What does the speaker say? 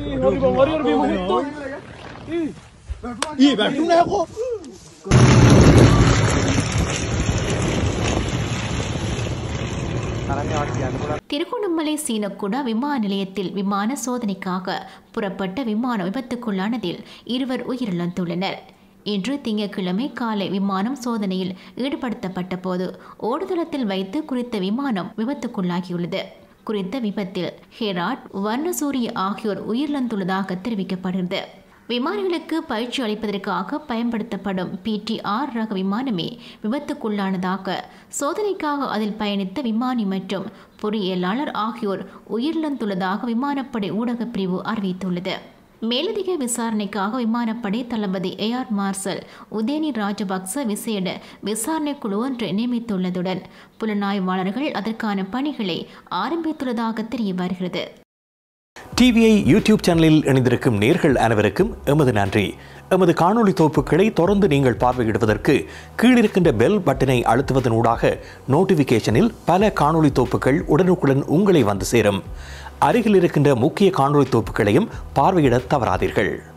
திருகோணமலை சீனக்குடா விமான நிலையத்தில் விமான சோதனைக்காக புறப்பட்ட விமானம் விபத்துக்குள்ளானதில் இருவர் உயிரிழந்துள்ளனர் இன்று திங்கட்கிழமை காலை விமானம் சோதனையில் ஈடுபடுத்தப்பட்ட போது ஓடுதளத்தில் வைத்து குறித்த விமானம் விபத்துக்குள்ளாகியுள்ளது குறித்த விபத்தில் ஹெராட் வர்ணசூரிய ஆகியோர் உயிரிழந்துள்ளதாக தெரிவிக்கப்படுகிறது விமானிகளுக்கு பயிற்சி அளிப்பதற்காக பயன்படுத்தப்படும் பிடிஆர் ரக விமானமே விபத்துக்குள்ளானதாக சோதனைக்காக அதில் பயணித்த விமானி மற்றும் பொறியியலாளர் ஆகியோர் உயிரிழந்துள்ளதாக விமானப்படை ஊடகப் பிரிவு அறிவித்துள்ளது மேலதிக விசாரணைக்காக விமானப்படை தளபதி ஏஆர் மார்சல் உதயனி ராஜபக்ச விசேட விசாரணை குழு ஒன்றை நியமித்துள்ளதுடன் புலனாய்வாளர்கள் அதற்கான பணிகளை ஆரம்பித்துள்ளதாக தெரிய வருகிறது டிவிஐ யூடியூப் சேனலில் இணைந்திருக்கும் நேர்கள் அனைவருக்கும் எமது நன்றி எமது காணொளி தொகுப்புகளை தொடர்ந்து நீங்கள் பார்வையிடுவதற்கு கீழிருக்கின்ற பெல் பட்டனை அழுத்துவதனூடாக நோட்டிஃபிகேஷனில் பல காணொளி தொகுப்புகள் உடனுக்குடன் உங்களை வந்து சேரும் அருகில் இருக்கின்ற முக்கிய காணொளி தொகுப்புகளையும் பார்வையிட தவறாதீர்கள்